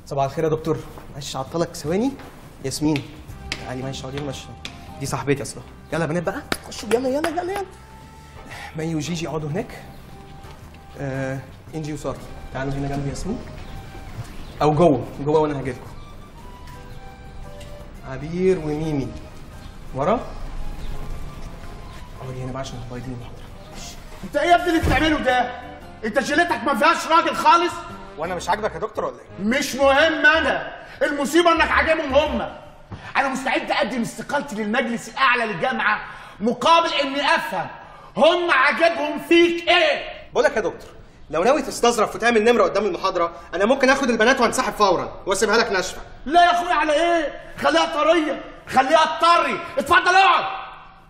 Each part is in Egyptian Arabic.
صباح الخير يا دكتور معلش عطلك ثواني ياسمين تعالي معلش اقعدي ماشي دي صاحبتي اصلا يلا يا بنات بقى خشوا يلا يلا يلا يلا مي وجيجي اقعدوا هناك آه انجي وساره تعالوا هنا جنب ياسمين او جوه جوه وانا هاجي لكم عبير وميمي ورا اقعدي هنا بقى عشان هتبيضين المحاضره انت ايه يا ابني اللي بتعمله ده؟ انت شيلتك ما فيهاش راجل خالص؟ وانا مش عاجبك يا دكتور ولا ايه؟ مش مهم انا المصيبه انك عاجبهم هم انا مستعد اقدم استقالتي للمجلس الاعلى للجامعه مقابل اني افهم هم عجبهم فيك ايه؟ بقول لك يا دكتور لو ناوي تستظرف وتعمل نمره قدام المحاضره انا ممكن اخد البنات وانسحب فورا واسيبها لك ناشفه لا يا اخويا على ايه؟ خليها طريه خليها تطري اتفضل اقعد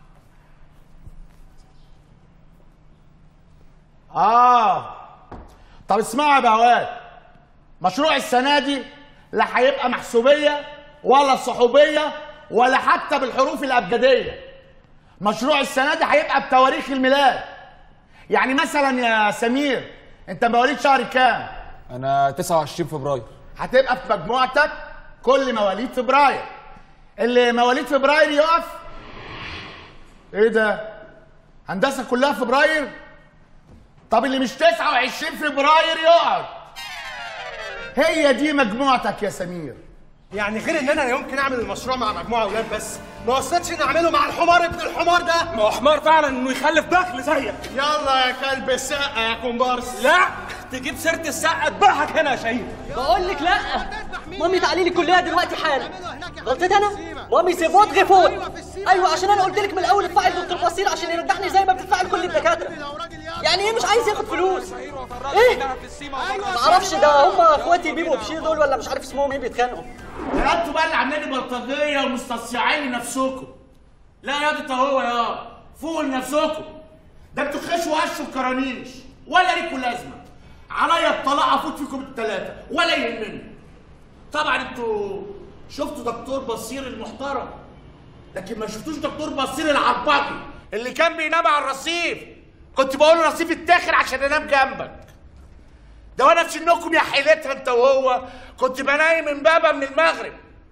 اه طب اسمعوا يا بهوات مشروع السنه دي لا هيبقى محسوبيه ولا صحوبيه ولا حتى بالحروف الابجديه مشروع السنه دي هيبقى بتواريخ الميلاد يعني مثلا يا سمير انت مواليد شهر كام انا 29 فبراير هتبقى في مجموعتك كل مواليد فبراير اللي مواليد فبراير يقف ايه ده هندسه كلها فبراير طب اللي مش 29 فبراير يقعد هي دي مجموعتك يا سمير يعني غير ان انا يمكن اعمل المشروع مع مجموعه اولاد بس ما وصلتش اني اعمله مع الحمار ابن الحمار ده ما هو حمار فعلا انه يخلف دخل زيك يلا يا كلب السقه يا كومبارس لا تجيب سيره السقه اذبحك هنا يا شهيد بقول لك لا مامي تعالي لي الكليه دلوقتي حالا غلطت انا مامي سي فوت غي فوت ايوه عشان انا قلت لك من الاول ادفعي لدكتور بصير عشان يرجعني زي ما بتدفعي لكل الدكاتره يعني ايه مش عايز ياخد فلوس ايه ما اعرفش ده هم اخواتي بيبو وبشير دول ولا مش عارف اسمهم ايه بيتخانقوا يا انتوا بقى اللي عاملين بلطجيه ومستصيعين لنفسكم لا يا ده هو يا فوقوا لنفسكم ده انتوا خشوا وقشوا الكرانيش ولا ليكوا لازمه عليا الطلاق افوت فيكم الثلاثه ولا يهمني طبعا انتوا شفتوا دكتور بصير المحترم لكن ما شفتوش دكتور بصير العرباقي اللي كان بينام على الرصيف كنت بقول له رصيف التاخر عشان انام جنبك ده وانا في سنكم يا حيلتها انت وهو كنت بنايم من بابا من المغرب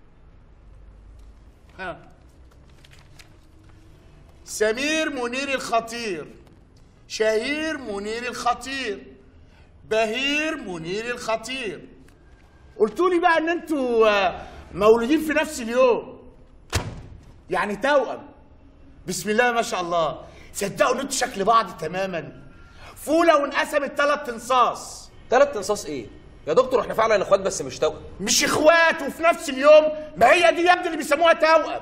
ها. سمير منير الخطير شهير منير الخطير بهير منير الخطير قلتوا لي بقى ان انتوا آه، مولودين في نفس اليوم يعني توأم بسم الله ما شاء الله صدقوا ان انتوا شكل بعض تماما فوله وانقسمت ثلاث انصاص تلات انصاص ايه يا دكتور احنا فعلا اخوات بس مش توأم مش اخوات وفي نفس اليوم ما هي دي يا ابني اللي بيسموها توأم